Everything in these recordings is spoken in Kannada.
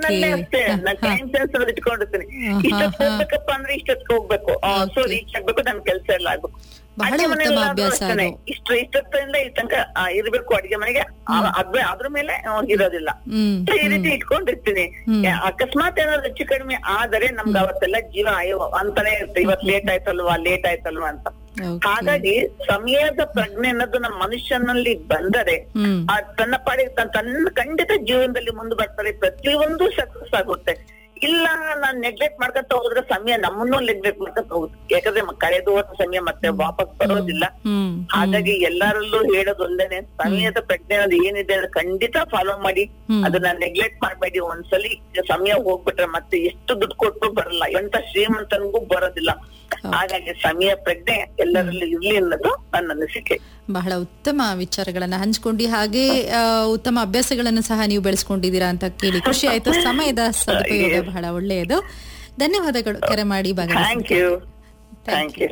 ನನ್ನಲ್ಲೇ ಅಷ್ಟೇ ನಾನು ಟೈಮ್ ಸೆನ್ಸ್ ಅನ್ನೋದು ಇಟ್ಕೊಂಡಿರ್ತೀನಿ ಇಷ್ಟೊತ್ತು ಹೋಗ್ಬೇಕಪ್ಪ ಅಂದ್ರೆ ಇಷ್ಟೊತ್ತು ಹೋಗ್ಬೇಕು ಸೊ ರೀಚ್ ಆಗ್ಬೇಕು ನನ್ ಕೆಲಸ ಎಲ್ಲ ಆಗ್ಬೇಕು ಬಹಳ ಅಡ್ಗೆ ಉತ್ತಮ ಮನೆಯಲ್ಲಾದ್ರೂ ಅಭ್ಯಾಸ ಅಷ್ಟೇನೆ. ಅದು. ಇಷ್ಟು ಇಷ್ಟೊತ್ತಿಂದ ಈ ತನಕ ಆ, ಇರ್ಬೇಕು ಅಡಿಗೆ ಮನೆಗೆ ಆ- ಅದ್ರ ಅದ್ರ ಮೇಲೆ ಆ, ಇರೋದಿಲ್ಲ ಹ್ಮ್ So, ಈ ರೀತಿ ಇಟ್ಕೊಂಡಿರ್ತೀನಿ ಯಾ- ಅಕಸ್ಮಾತ್ ಏನಾದ್ರು ಹೆಚ್ಚು ಕಡಿಮೆ ಆದರೆ ನಮ್ಗೆ ಅವತ್ತೆಲ್ಲ ಜೀವ ಅಯ್ಯೋ ಅಂತಾನೆ ಇರುತ್ತೆ ಇವತ್ ಲೇಟ್ ಆಯ್ತಲ್ವಾ ಲೇಟ್ ಆಯ್ತಲ್ವಾ ಅಂತ Okay. ಹಾಗಾಗಿ ಸಮಯದ ಪ್ರಜ್ಞೆ ಅನ್ನೋದು ನಮ್ಮ ಮನುಷ್ಯನಲ್ಲಿ ಬಂದರೆ ಹ್ಮ್ ಆ ತನ್ನ ಪಾಡಿಗೆ ತನ್ನ ತನ್ನ ಖಂಡಿತ ಜೀವನದಲ್ಲಿ ಮುಂದೆ ಬರ್ತಾರೆ ಪ್ರತಿಯೊಂದು ಸಕ್ಸಸ್ ಆಗುತ್ತೆ ಇಲ್ಲ ನಾನ್ ನೆಗ್ಲೆಕ್ಟ್ ಮಾಡ್ಕೊಂತ ಹೋದ್ರೆ ಸಮಯ ನಮ್ಮನ್ನು ನೆಗ್ಲೆಕ್ಟ್ ಮಾಡ್ಕೊಂತ ಹೋಗುತ್ತೆ ಯಾಕಂದ್ರೆ ಮ- ಕಳೆದು ಹೋದ ಸಮಯ ಮತ್ತೆ ವಾಪಸ್ ಬರೋದಿಲ್ಲ ಹ್ಮ್ ಹಾಗಾಗಿ ಎಲ್ಲರಲ್ಲೂ ಹೇಳೋದು ಒಂದೇನೆ ಸಮಯದ ಪ್ರಜ್ಞೆ ಅನ್ನೋದು ಏನಿದೆ ಅದು ಖಂಡಿತ ಫಾಲೋ ಮಾಡಿ ಹ್ಮ್. ಅದನ್ನ ನೆಗ್ಲೆಕ್ಟ್ ಮಾಡ್ಬೇಡಿ ಒಂದ್ಸಲಿ ಸಮಯ ಹೋಗ್ಬಿಟ್ರೆ ಮತ್ತೆ ಎಷ್ಟು ದುಡ್ಡು ಕೊಟ್ಟು ಬರಲ್ಲ ಎಂತ ಶ್ರೀಮಂತನಿಗೂ ಬರೋದಿಲ್ಲ ಹಾಗಾಗಿ ಸಮಯ ಪ್ರಜ್ಞೆ ಎಲ್ಲರಲ್ಲೂ ಇರ್ಲಿ ಅನ್ನೋದು ನನ್ನ ಅನಿಸಿಕೆ ಬಹಳ ಉತ್ತಮ ವಿಚಾರಗಳನ್ನ ಹಂಚ್ಕೊಂಡಿ ಹಾಗೆ ಆ, ಉತ್ತಮ ಅಭ್ಯಾಸಗಳನ್ನು ಸಹ ನೀವು ಬೆಳೆಸ್ಕೊಂಡಿದ್ದೀರಾ ಅಂತ ಕೇಳಿ ಖುಷಿ ಆಯ್ತು ಸಮಯದ ಸದುಪಯೋಗ ಬಹಳ ಒಳ್ಳೆಯದು ಧನ್ಯವಾದಗಳು ಕರೆ ಮಾಡಿ ಭಾಗವಹಿಸಿ ಥ್ಯಾಂಕ್ ಯು ಥ್ಯಾಂಕ್ ಯು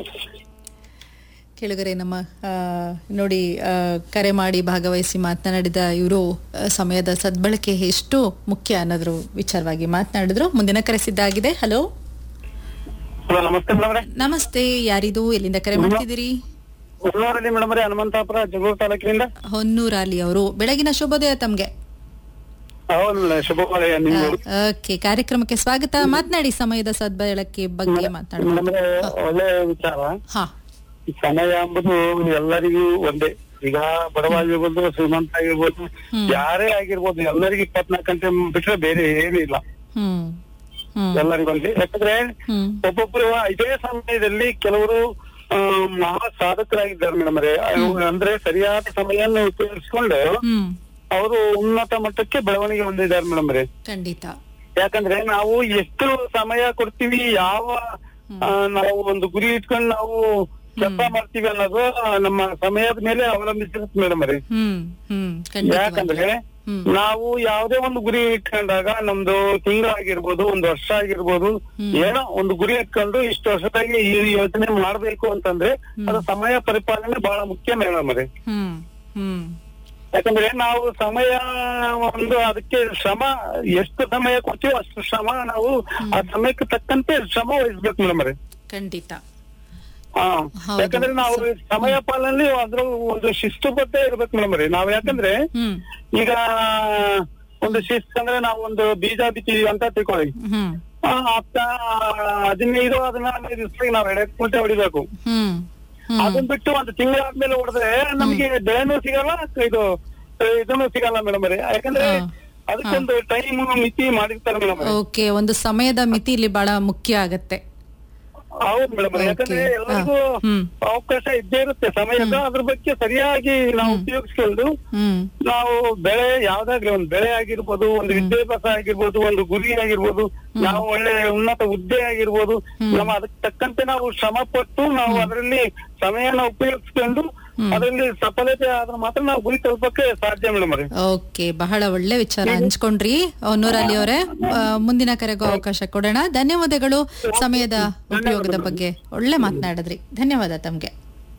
ಕೆಳಗರೆ ನಮ್ಮ ಆ, ನೋಡಿ ಆ, ಕರೆ ಮಾಡಿ ಭಾಗವಹಿಸಿ ಮಾತನಾಡಿದ ಇವರು ಸಮಯದ ಸದ್ಬಳಕೆ ಎಷ್ಟು ಮುಖ್ಯ ಅನ್ನೋದ್ರ ವಿಚಾರವಾಗಿ ಮಾತನಾಡಿದ್ರು ಮುಂದಿನ ಕರೆ ಸಿದ್ಧಾಗಿದೆ ಹಲೋ ಹಲೋ ನಮಸ್ತೆ ಮೇಡಮ್ರೆ ನಮಸ್ತೆ ಯಾರಿದು ಎಲ್ಲಿಂದ ಕರೆ ಮಾಡ್ತಿದ್ದೀರಿ ಉಳ್ಳೂರಲ್ಲಿ ಮೇಡಮ್ರೆ ಹನುಮಂತಾಪುರ ಜಗಳೂರು ತಾಲೂಕಿನಿಂದ ಹೊನ್ನೂರಾಲಿ ಅವರು ಬೆಳಗಿನ ಶುಭೋದಯ ತಮ್ಗೆ ಹೌದು ಮೇಡಮ್ ಶುಭವಾಲಯ ನಿಮ್ಗೆ ಓಕೆ ಕಾರ್ಯಕ್ರಮಕ್ಕೆ ಸ್ವಾಗತ ಮಾತನಾಡಿ ಸಮಯದ ಸದ್ಬಳಕೆ ಬಗ್ಗೆ ಮಾತನಾಡಬಹುದು ಮೇಡಮ್ರೆ ಒಳ್ಳೆ ವಿಚಾರ ಹಾ ಈ ಸಮಯ ಎಂಬುದು ಎಲ್ಲರಿಗೂ ಒಂದೇ ಈಗ ಬಡವ ಆಗಿರ್ಬೋದು ಶ್ರೀಮಂತ ಆಗಿರ್ಬೋದು ಯಾರೇ ಆಗಿರ್ಬೋದು ಎಲ್ಲರಿಗೂ ಇಪ್ಪತ್ನಾಲ್ಕು ಗಂಟೆ ಬಿಟ್ರೆ ಬೇರೆ ಏನೂ ಇಲ್ಲ ಹ್ಮ್ ಹ್ಮ್ ಎಲ್ಲರಿಗೂ ಒಂದೇ ಯಾಕಂದ್ರೆ ಹ್ಮ್ ಒಬ್ಬೊಬ್ರು ಇದೇ ಸಮಯದಲ್ಲಿ ಕೆಲವರು ಆ, ಮಹಾ ಸಾಧಕರಾಗಿದ್ದಾರೆ ಮೇಡಮ್ ಅಂದ್ರೆ ಸರಿಯಾದ ಸಮಯವನ್ನು ಉಪಯೋಗಿಸ್ಕೊಂಡು ಹ್ಮ್ ಅವರು ಉನ್ನತ ಮಟ್ಟಕ್ಕೆ ಬೆಳವಣಿಗೆ ಹೊಂದಿದ್ದಾರೆ ಮೇಡಮ್ ಖಂಡಿತ ಯಾಕಂದ್ರೆ ನಾವು ಎಷ್ಟು ಸಮಯ ಕೊಡ್ತೀವಿ ಯಾವ ಆ, ನಾವು ಒಂದು ಗುರಿ ಇಟ್ಕೊಂಡು ನಾವು ಕೆಲಸ ಮಾಡ್ತೀವಿ ಅನ್ನೋದು ಆ, ನಮ್ಮ ಸಮಯದ ಮೇಲೆ ಅವಲಂಬಿಸಿರುತ್ತೆ ಮೇಡಮ್ ರೀ ಹ್ಮ್ ಹ್ಮ್ ಖಂಡಿತ ಯಾಕಂದ್ರೆ ಹ್ಮ್. ನಾವು ಯಾವುದೇ ಒಂದು ಗುರಿ ಇಟ್ಕೊಂಡಾಗ ನಮ್ದು ತಿಂಗಳಾಗಿರ್ಬೋದು ಒಂದು ವರ್ಷ ಆಗಿರ್ಬೋದು ಏನೋ ಒಂದು ಗುರಿ ಇಟ್ಕೊಂಡು ಇಷ್ಟು ವರ್ಷದಾಗಿ ಈ ಯೋಚನೆ ಮಾಡ್ಬೇಕು ಅಂತಂದ್ರೆ ಅದು ಸಮಯ ಪರಿಪಾಲನೆ ಬಹಳ ಮುಖ್ಯ ಮೇಡಮ್ ರೀ ಹ್ಮ್ ಹ್ಮ್ ಯಾಕಂದ್ರೆ ನಾವು ಸಮಯ ಒಂದು ಅದಕ್ಕೆ ಶ್ರಮ ಎಷ್ಟು ಸಮಯ ಕೊಡ್ತೀವೋ ಅಷ್ಟು ಶ್ರಮ ನಾವು ಆ ಸಮಯಕ್ಕೆ ತಕ್ಕಂತೆ ಶ್ರಮ ವಹಿಸ್ಬೇಕು ಮೇಡಮ್ ರೀ ಖಂಡಿತ ಹಾ ಹೌದು. ಯಾಕಂದ್ರೆ ನಾವು ಸಮಯ ಪಾಲನೆ ಅದ್ರ ಒಂದು ಶಿಸ್ತುಬದ್ಧ ಇರ್ಬೇಕು ಮೇಡಮ್ ರೀ ನಾವ್ ಯಾಕಂದ್ರೆ ಹ್ಮ್ ಈಗ ಒಂದು ಶಿಸ್ತು ಅಂದ್ರೆ ನಾವು ಒಂದು ಬೀಜ ಬಿತ್ತೀವಿ ಅಂತ ತಿಳ್ಕೊಳ್ಳಿ ಹ್ಮ್ ಆ, ಹತ್ತ ಹದಿನೈದು ಹದಿನಾಲ್ಕು ದಿವಸಕ್ಕೆ ನಾವು ಎಡೆ ಕುಂಟೆ ಹೊಡಿಬೇಕು ಹ್ಮ್ ಹ್ಮ್ ಅದನ್ ಬಿಟ್ಟು ಒಂದು ತಿಂಗಳಾದ್ಮೇಲೆ ಹೊಡೆದ್ರೆ ನಮಗೆ ಬೆಳೆನೂ ಸಿಗಲ್ಲ ಇದು ಇದನ್ನು ಸಿಗಲ್ಲ ಮೇಡಮ್ ರೀ ಯಾಕಂದ್ರೆ ಹಾ. ಅದಕ್ಕೊಂದು ಟೈಮ್ ಮಿತಿ ಮಾಡಿರ್ತಾರೆ ಮೇಡಮ್ ಓಕೆ ಒಂದು ಸಮಯದ ಮಿತಿ ಇಲ್ಲಿ ಬಹಳ ಮುಖ್ಯ ಆಗತ್ತೆ ಹೌದು ಮೇಡಮ್ Okay. ಯಾಕಂದ್ರೆ ಎಲ್ಲರಿಗೂ ಹಾ. ಹ್ಮ್. ಅವಕಾಶ ಇದ್ದೇ ಇರುತ್ತೆ ಸಮಯದ ಅದ್ರ ಬಗ್ಗೆ ಸರಿಯಾಗಿ ನಾವು ಉಪಯೋಗಿಸ್ಕೊಂಡು ಹ್ಮ್ ನಾವು ಬೆಳೆ ಯಾವ್ದಾಗ್ಲಿ ಒಂದು ಬೆಳೆ ಆಗಿರ್ಬೋದು ಒಂದು ವಿದ್ಯಾಭ್ಯಾಸ ಆಗಿರ್ಬೋದು ಒಂದು ಗುರಿ ಆಗಿರ್ಬೋದು ನಾವು ಒಳ್ಳೆ ಉನ್ನತ ಹುದ್ದೆ ಆಗಿರ್ಬೋದು ನಮ್ಮ ಅದಕ್ಕೆ ತಕ್ಕಂತೆ ನಾವು ಶ್ರಮ ಪಟ್ಟು ನಾವು ಅದರಲ್ಲಿ ಸಮಯನ ಉಪಯೋಗಿಸ್ಕೊಂಡು ಅದರಲ್ಲಿ ಸಫಲತೆ ಆದ್ರೆ ಮಾತ್ರ ನಾವು ಗುರಿ ತಲುಪಕ್ಕೆ ಸಾಧ್ಯ ಮೇಡಮ್ ರೀ ಓಕೆ ಬಹಳ ಒಳ್ಳೆ ವಿಚಾರ ಹಂಚ್ಕೊಂಡ್ರಿ ಹೊನ್ನೂರಲ್ಲಿ ಅವರೇ ಆ, ಮುಂದಿನ ಕರೆಗೂ ಅವಕಾಶ ಕೊಡೋಣ ಧನ್ಯವಾದಗಳು ಸಮಯದ ಉಪಯೋಗದ ಬಗ್ಗೆ ಒಳ್ಳೆ ಮಾತನಾಡಿದ್ರಿ ಧನ್ಯವಾದ ತಮ್ಗೆ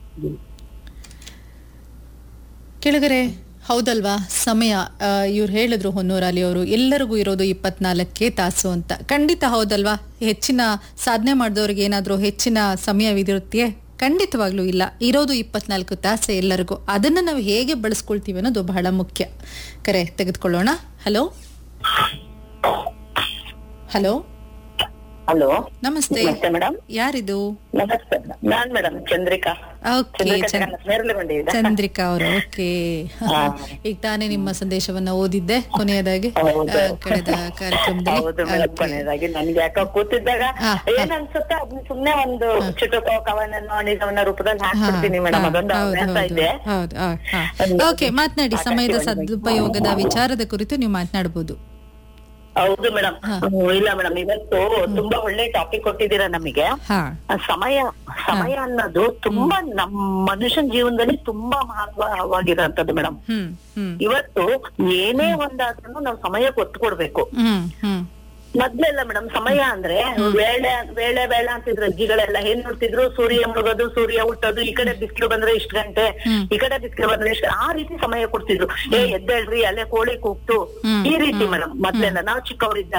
ಕೆಳಗರೆ ಹೌದಲ್ವಾ ಸಮಯ ಇವ್ರು ಹೇಳಿದ್ರು ಹೊನ್ನೂರಲ್ಲಿ ಅವರು ಎಲ್ಲರಿಗೂ ಇರೋದು ಇಪ್ಪತ್ನಾಲ್ಕೇ ತಾಸು ಅಂತ ಖಂಡಿತ ಹೌದಲ್ವಾ ಹೆಚ್ಚಿನ ಸಾಧನೆ ಮಾಡಿದವ್ರಿಗೆ ಏನಾದರೂ ಹೆಚ್ಚಿನ ಸಮಯವಿದಿರುತ್ತೆ ಖಂಡಿತವಾಗ್ಲೂ ಇಲ್ಲ ಇರೋದು ಇಪ್ಪತ್ನಾಲ್ಕು ತಾಸೆ ಎಲ್ಲರಿಗೂ ಅದನ್ನ ನಾವು ಹೇಗೆ ಬಳಸ್ಕೊಳ್ತೀವಿ ಅನ್ನೋದು ಬಹಳ ಮುಖ್ಯ ಕರೆ ತೆಗೆದುಕೊಳ್ಳೋಣ ಹಲೋ ಹಲೋ ಹಲೋ ನಮಸ್ತೆ ನಮಸ್ತೆ ಮೇಡಮ್ ಯಾರಿದು ನಮಸ್ತೆ ನಾನ್ ಮೇಡಮ್ ಚಂದ್ರಿಕಾ ಓಕೆ ಚಂದ್ರಿಕಾ ಜಗನ್ನಾಥ್ ನೇರಳೆಗುಂಡಿ ಇದೆ ಚಂದ್ರಿಕಾ ಅವರು ಓಕೆ ಈಗ ತಾನೇ ನಿಮ್ಮ ಸಂದೇಶವನ್ನ ಓದಿದ್ದೆ ಕೊನೆಯದಾಗಿ ಹೌದು. ಆ, ಕಳೆದ ಕಾರ್ಯಕ್ರಮದಲ್ಲಿ ಹೌದು ಮೇಡಮ್ Okay. ಕೊನೆಯದಾಗಿ ನನ್ಗೆ ಯಾಕೋ ಕೂತಿದ್ದಾಗ ಹಾ, ಏನ್ ಅನ್ಸುತ್ತೆ ಅದನ್ನ ಸುಮ್ನೆ ಒಂದು ಚುಟುಕೋ ಕವನನ್ನು ನಿಜವನ್ನ ರೂಪದಲ್ಲಿ ಹಾಕ್ಬಿಡ್ತೀನಿ ಮೇಡಮ್ ಹಾ, ಅದೊಂದು ಹೌದು, ಹವ್ಯಾಸ ಹೌದು, ಇದೆ ಹೌದು, ಆ, ಹಾ. ಒಂದು ಓಕೆ ಮಾತನಾಡಿ ಸಮಯದ ಆಕಾಶವಾಣಿ ಸದುಪಯೋಗದ ವಿಚಾರದ ಕುರಿತು ನೀವು ಮಾತನಾಡಬಹುದು ಹೌದು ಮೇಡಮ್ ಇಲ್ಲ ಮೇಡಮ್ ಇವತ್ತು ತುಂಬಾ ಒಳ್ಳೆ ಟಾಪಿಕ್ ಕೊಟ್ಟಿದ್ದೀರಾ ನಮಗೆ ಹಾ ಆ ಸಮಯ ಸಮಯ ಅನ್ನೋದು ತುಂಬಾ ನಮ್ಮ ಮನುಷ್ಯನ ಜೀವನದಲ್ಲಿ ತುಂಬಾ ಮಹತ್ವವಾಗಿರೋಂಥದ್ದು ಮೇಡಮ್ ಹ್ಮ್ ಹ್ಮ್ ಇವತ್ತು ಏನೇ ಒಂದಾದ್ರೂ ನಾವು ಸಮಯಕ್ಕೆ ಒತ್ತು ಕೊಡ್ಬೇಕು ಹ್ಮ್ ಹ್ಮ್ ಮೊದ್ಲೆಲ್ಲ ಮೇಡಮ್ ಸಮಯ ಅಂದ್ರೆ ವೇಳೆ ವೇಳೆ ವೇಳೆ ಅಂತಿದ್ರು ಅಜ್ಜಿಗಳೆಲ್ಲ ಏನ್ ನೋಡ್ತಿದ್ರು ಸೂರ್ಯ ಮುಳುಗೋದು ಸೂರ್ಯ ಹುಟ್ಟೋದು ಈ ಕಡೆ ಬಿಸಿಲು ಬಂದ್ರೆ ಇಷ್ಟ ಗಂಟೆ ಈ ಕಡೆ ಬಿಸಿಲು ಬಂದ್ರೆ ಇಷ್ಟ ಆ ರೀತಿ ಸಮಯ ಕೊಡ್ತಿದ್ರು ಏ ಎದ್ದೇಳ್ರಿ ಅಲ್ಲೇ ಕೋಳಿ ಕೂಗ್ತು ಈ ರೀತಿ ಮೇಡಮ್ ಮೊದ್ಲೆಲ್ಲ ನಾವು ಚಿಕ್ಕವರಿದ್ದಾಗ